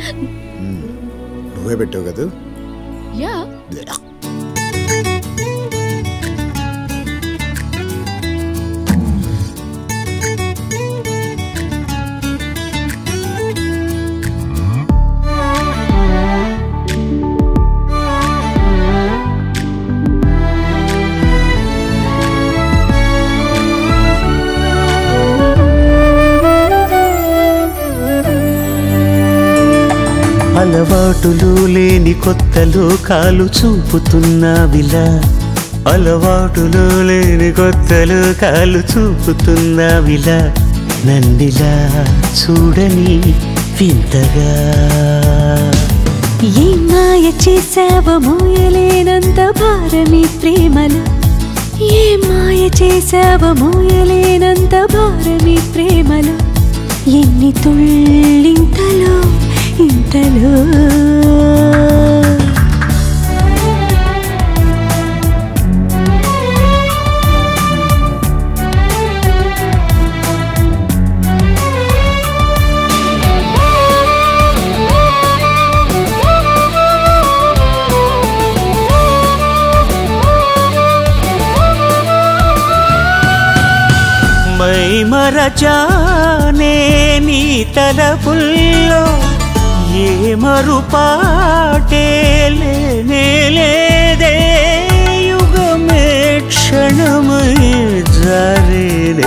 నువ్వే పెట్టావు కదా యా అలవాటులు లేని కొత్త లోకాలు చూపుతున్నావిలా అలవాటులు లేని కొత్త లోకాలు చూపుతున్నావిలా నన్నిలా చూడని వింతగా ఏ మాయ చేసావో మోయలేనంత భారమి ప్రేమలో ఏ మాయ చేసావో మోయలేనంత భారమి ప్రేమలో ఎన్ని తుళ్ళింతలో ఇంతలో మై మరచానే నీ తలపుల్లో ఏ మరుపాటే లేనే లేదే యుగమే క్షణమై జారేనే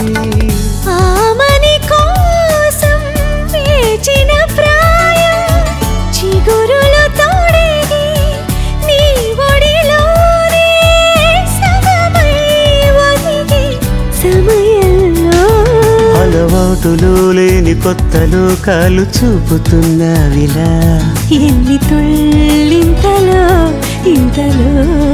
ఆమని కోసం వేచిన ప్రాయం చిగురులు తోడేది నీ ఒడిలోనే సగమై ఒదిగి సమయంలో అలవాటులు లేని కొత్త లోకాలు చూపుతున్నావిలా ఎన్ని తుళ్ళింతలో ఇంతలో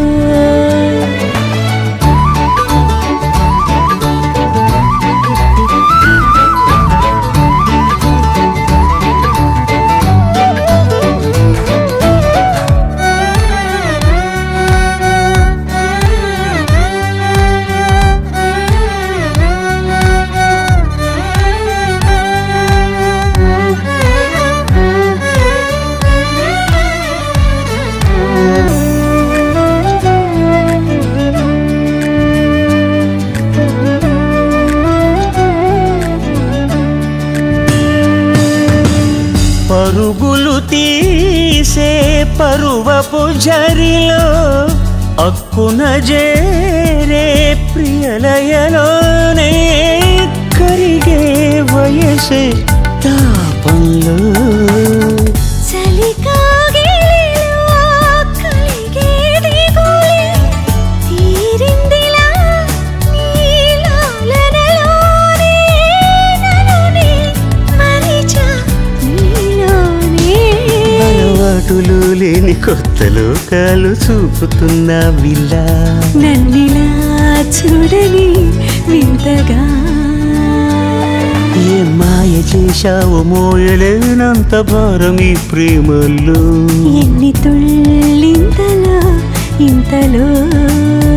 పరుగులు తీసే పరువపు జరిలో అక్కున జేరే ప్రియలయలోనే కరిగే వయసే తాపంలో చలి కాగిలిలో కలిగేది గోలే తీరిందిలా నీలాలనలోనే నన్నునే మరిచా నీలోనే అలవాటులు లేని కొత్త లోకాలు చూపుతున్న విలా నన్నిలా చూడని వింతగా ఏ మాయ చేశావు మోయలేనంత భారం ఈ ప్రేమలో ఎన్ని తుళ్ళింతలో ఇంతలో